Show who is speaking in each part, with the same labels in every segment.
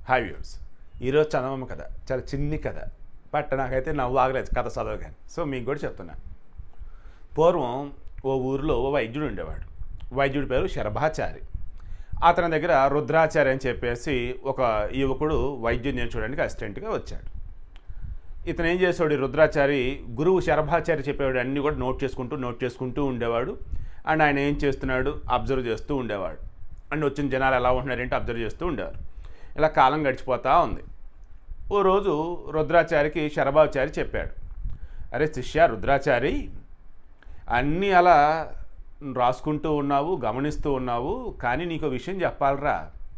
Speaker 1: hi viewers ఈరోజు చదవమ్మ కథ చాలా చిన్ని కథ బట్ నాకైతే నవ్వు ఆగలేదు కథ చదవగానే సో మీకు కూడా చెప్తున్నా పూర్వం ఓ ఊరిలో ఓ వైద్యుడు ఉండేవాడు వైద్యుడి పేరు శరభాచారి అతని దగ్గర రుద్రాచారి అని చెప్పేసి ఒక యువకుడు వైద్యం నేర్చుకోవడానికి అసిస్టెంట్గా వచ్చాడు ఇతను ఏం చేసేవాడు ఈ రుద్రాచారి గురువు శరభాచారి చెప్పేవాడు అన్నీ కూడా నోట్ చేసుకుంటూ నోట్ చేసుకుంటూ ఉండేవాడు అండ్ ఆయన ఏం చేస్తున్నాడు అబ్జర్వ్ చేస్తూ ఉండేవాడు అండ్ వచ్చిన జనాలు ఎలా ఉంటున్నారంటే అబ్జర్వ్ చేస్తూ ఉండేవారు ఇలా కాలం గడిచిపోతూ ఉంది ఓ రోజు రుద్రాచారికి శరభాచారి చెప్పాడు అరే శిష్య రుద్రాచారి అన్నీ అలా రాసుకుంటూ ఉన్నావు గమనిస్తూ ఉన్నావు కానీ నీకు ఓ విషయం చెప్పాలరా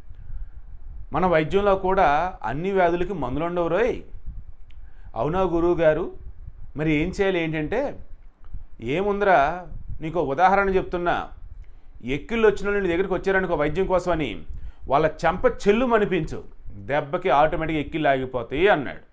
Speaker 1: మన వైద్యంలో కూడా అన్ని వ్యాధులకి మందులు ఉండవు రోయ్ అవునా గురువు గారు మరి ఏం చేయాలి ఏంటంటే ఏముందిరా నీకు ఓ ఉదాహరణ చెప్తున్నా ఎక్కిళ్ళు వచ్చిన వాళ్ళు నీ దగ్గరికి వచ్చారనుకో వైద్యం కోసమని వాళ్ళ చెంప చెల్లు అనిపించు దెబ్బకి ఆటోమేటిక్గా ఎక్కిళ్ళు ఆగిపోతాయి అన్నాడు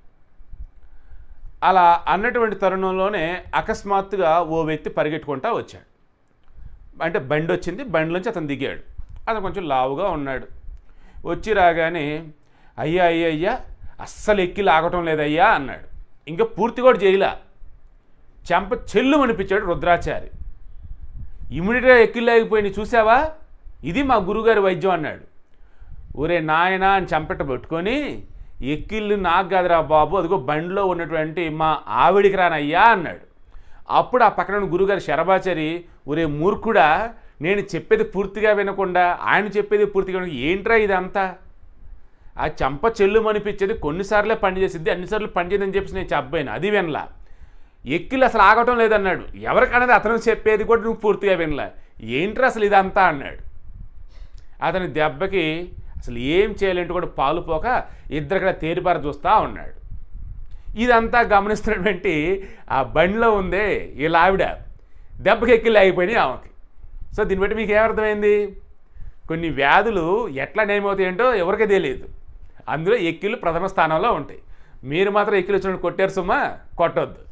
Speaker 1: అలా అన్నటువంటి తరుణంలోనే అకస్మాత్తుగా ఓ వ్యక్తి పరిగెట్టుకుంటా వచ్చాడు అంటే బండి వచ్చింది బండిలోంచి అతను దిగాడు అతను కొంచెం లావుగా ఉన్నాడు వచ్చి రాగానే అయ్యా అయ్యా అయ్యా అస్సలు ఎక్కి లాగటం లేదయ్యా అన్నాడు ఇంకా పూర్తి కూడా చేయలా చెంప చెల్లు అనిపించాడు రుద్రాచారి ఇమీడియట్గా ఎక్కిల్లాగిపోయి చూసావా ఇది మా గురుగారి వైద్యం అన్నాడు ఒరే నాయనా అని చంపెట్ట పెట్టుకొని ఎక్కిళ్ళు నాకు కాదురా బాబు అదిగో బండిలో ఉన్నటువంటి మా ఆవిడికి రానయ్యా అన్నాడు అప్పుడు ఆ పక్కన ఉన్న గురుగారు శరభాచారి ఒరే మూర్ఖుడా నేను చెప్పేది పూర్తిగా వినకుండా ఆయన చెప్పేది పూర్తిగా వినకుండా ఏంట్రా ఇదంతా ఆ చంప చెల్లు అనిపించేది కొన్నిసార్లే పని చేసిద్ది అన్నిసార్లు పని చేయదని చెప్పేసి నేను చెప్పాను అది వినలా ఎక్కిలు అసలు ఆగటం లేదన్నాడు ఎవరికనేది అతను చెప్పేది కూడా నువ్వు పూర్తిగా వినలా ఏంట్రా అసలు ఇదంతా అన్నాడు అతని దెబ్బకి అసలు ఏం చేయాలంటే కూడా పాలు పోక ఇద్దరు కూడా తేరిపార చూస్తూ ఉన్నాడు ఇదంతా గమనిస్తున్నటువంటి ఆ బండిలో ఉందే వీళ్ళ ఆవిడ దెబ్బకి ఎక్కిళ్ళు ఆగిపోయినాయి ఆమెకి సో దీన్ని బట్టి మీకు ఏమర్థమైంది కొన్ని వ్యాధులు ఎట్లా నయమవుతాయంటో ఎవరికీ తెలియదు అందులో ఎక్కిళ్ళు ప్రథమ స్థానంలో ఉంటాయి మీరు మాత్రం ఎక్కిలు వచ్చినట్టు కొట్టారు సుమ్మా కొట్టొద్దు